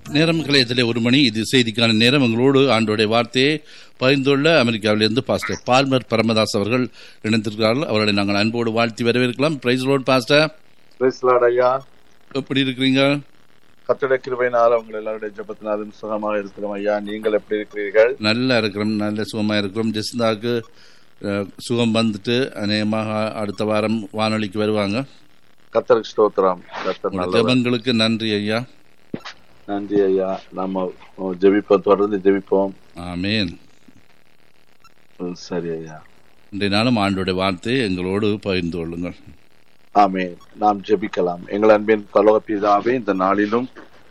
நேரம் கலையத்திலே ஒரு மணி இது செய்திக்கான நேரம் எங்களோடு ஆண்டோடைய வார்த்தையை பகிர்ந்துள்ள அமெரிக்காவிலிருந்து பாஸ்டர் பால்மர் பரமதாஸ் அவர்கள் இணைந்திருக்கிறார்கள் அவர்களை நாங்கள் அன்போடு வாழ்த்தி வரவேற்கலாம் praise lord pastor praise lord ஐயா எப்படி இருக்கிறீங்க கத்தோட கிருபையினால உங்கள் எல்லாருடைய ஜெபத்தினாலும் சுகமாக இருக்கிறோம் ஐயா நீங்கள் எப்படி இருக்கிறீர்கள் நல்லா இருக்கிறோம் நல்ல சுகமாக இருக்கிறோம் ஜெஸ்தாக்கு அஹ், சுகம் வந்துட்டு அநேகமாக அடுத்த வாரம் வானொலிக்கு வருவாங்க கத்தருக்கு ஸ்தோத்திரம் கத்தர் உங்களுடைய நல்லவர் ஜெபங்களுக்கு நன்றி ஐயா நன்றி ஐயா நாம ஜெபிப்போம் தொடர்ந்து ஜெபிப்போம் ஆமேன் ம், சரி ஐயா இன்றைய நாளும் ஆண்டோடைய வார்த்தையை எங்களோடு பகிர்ந்து கொள்ளுங்கள் ஆமென் நாம் ஜெபிக்கலாம் எங்கள் அன்பின் பரலோக பிதாவே இந்த நாளிலும்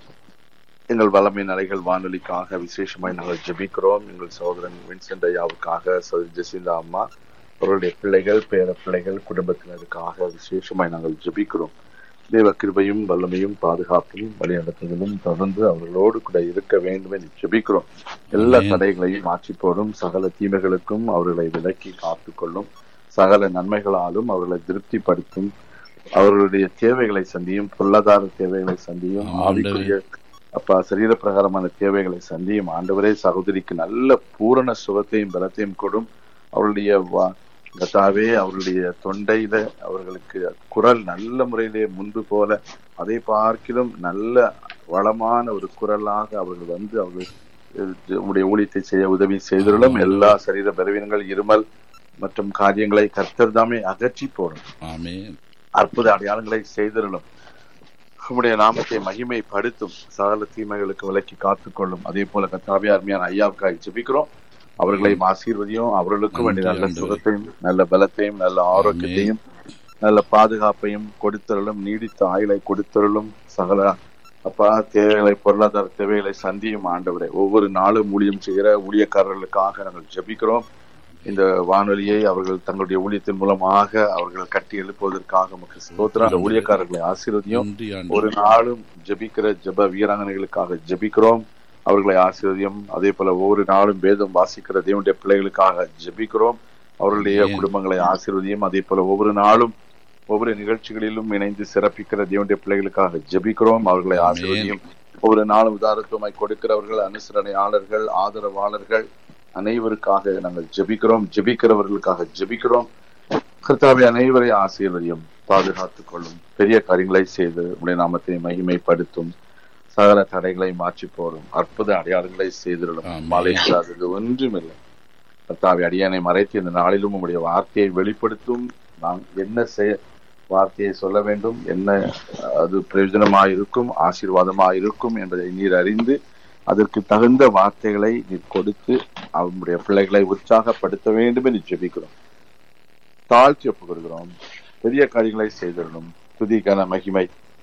எங்கள் வளமை நலைகள் வானொலிக்காக விசேஷமாய் நாங்கள் ஜெபிக்கிறோம் எங்கள் சகோதரன் வின்சென்ட் ஐயாவுக்காக சகோதரி ஜெசிந்தா அம்மா அவருடைய பிள்ளைகள் பேர பிள்ளைகள் குடும்பத்தினருக்காக விசேஷமாய் நாங்கள் ஜெபிக்கிறோம் தேவ கிருபையும் வல்லமையும் பாதுகாப்பும் வழிநடத்துதலும் தொடர்ந்து அவர்களோடு கூட இருக்க வேண்டும் என்று ஜெபிக்கிறோம் எல்லா ஆமென். தடைகளையும் மாற்றி போடும் சகல தீமைகளுக்கும் அவர்களை விலக்கி காத்துக்கொள்ளும் சகல நன்மைகளாலும் அவர்களை திருப்திப்படுத்தும் அவர்களுடைய தேவைகளை சந்தியும் பொருளாதார தேவைகளை சந்தியும் ஆமாம், ஆவிக்குரிய அப்பா சரீர பிரகாரமான தேவைகளை சந்தியும் ஆண்டவரே சகோதரிக்கு நல்ல பூரண சுகத்தையும் பலத்தையும் கொடும் அவருடைய வா- கர்த்தாவே அவருடைய தொண்டையில அவர்களுக்கு குரல் நல்ல முறையிலே முன்பு போல அதை பார்க்கிலும் நல்ல வளமான ஒரு குரலாக அவர்கள் வந்து அவர்கள் அஹ், உம்முடைய ஊழியத்தை செய்ய உதவி செய்துள்ளோம் எல்லா சரீர பலவீனங்கள் இருமல் மற்றும் காரியங்களை கர்த்தர் தாமே அகற்றி போடும் ஆமேன் அற்புத அடையாளங்களை செய்திருளும் உம்முடைய நாமத்தை மகிமைப்படுத்தும் சகல தீமைகளுக்கு விலக்கி காத்துக்கொள்ளும் அதே போல கத்தாவே அருமையான ஐயாவுக்காக ஜெபிக்கிறோம் அவர்களையும் ஆசீர்வதியும் அவர்களுக்கும் வேண்டிய நல்ல நன்றி, சுகத்தையும் நல்ல பலத்தையும் நல்ல ஆரோக்கியத்தையும் நல்ல பாதுகாப்பையும் கொடுத்தருளும் நீடித்த ஆயுளை கொடுத்தருளும் சகல அப்பா தேவைகளை பொருளாதார தேவைகளை சந்தியும் ஆண்டவரே ஒவ்வொரு நாளும் ஊழியம் செய்கிற ஊழியக்காரர்களுக்காக நாங்கள் ஜெபிக்கிறோம் இந்த வானொலியை அவர்கள் தங்களுடைய ஊழியத்தின் மூலமாக அவர்கள் கட்டி எழுப்புவதற்காக உமக்கு ஸ்தோத்திரம் அந்த ஊழியக்காரர்களை ஆசீர்வதியும் நன்றி ஒரு ஆண்டு நாளும் ஜெபிக்கிற ஜெப வீராங்கனைகளுக்காக ஜெபிக்கிறோம் அவர்களை ஆசீர்வதியும் அதே போல ஒவ்வொரு நாளும் வேதம் வாசிக்கிற தேவனுடைய பிள்ளைகளுக்காக ஜெபிக்கிறோம் அவர்களுடைய ஆமென். குடும்பங்களை ஆசீர்வதியும் அதே போல ஒவ்வொரு நாளும் ஒவ்வொரு நிகழ்ச்சிகளிலும் இணைந்து சிறப்பிக்கிற தேவனுடைய பிள்ளைகளுக்காக ஜெபிக்கிறோம் அவர்களை ஆமென். ஆசீர்வதியும் ஒவ்வொரு நாளும் உதாரத்துவமாய் கொடுக்கிறவர்கள் அனுசரணையாளர்கள் ஆதரவாளர்கள் அனைவருக்காக நாங்கள் ஜெபிக்கிறோம் ஜெபிக்கிறவர்களுக்காக ஜெபிக்கிறோம் கர்த்தாவை அனைவரை ஆசீர்வதியும் பாதுகாத்துக் கொள்ளும் பெரிய காரியங்களை செய்து உடைய நாமத்தை மகிமைப்படுத்தும் சகல தடைகளை மாற்றி போடும் அற்புத அடையாளங்களை செய்திடும் ஆமென். மலைக்காதது ஒன்றுமில்லை கர்த்தாவை அடியானை மறைத்து இந்த நாளிலும் உங்களுடைய வார்த்தையை வெளிப்படுத்தும் நாம் என்ன செய்ய வார்த்தையை சொல்ல வேண்டும் என்ன அது பிரயோஜனமாக இருக்கும் ஆசீர்வாதமாக இருக்கும் என்பதை நீர் அறிந்து அதற்கு தகுந்த வார்த்தைகளை நீர் கொடுத்து அவனுடைய பிள்ளைகளை உற்சாகப்படுத்த வேண்டும் என்று ஜெபிக்கிறோம் தாழ்த்தி ஒப்புக்கொள்கிறோம் பெரிய காரியங்களை செய்திடணும் துதிக்கான மகிமை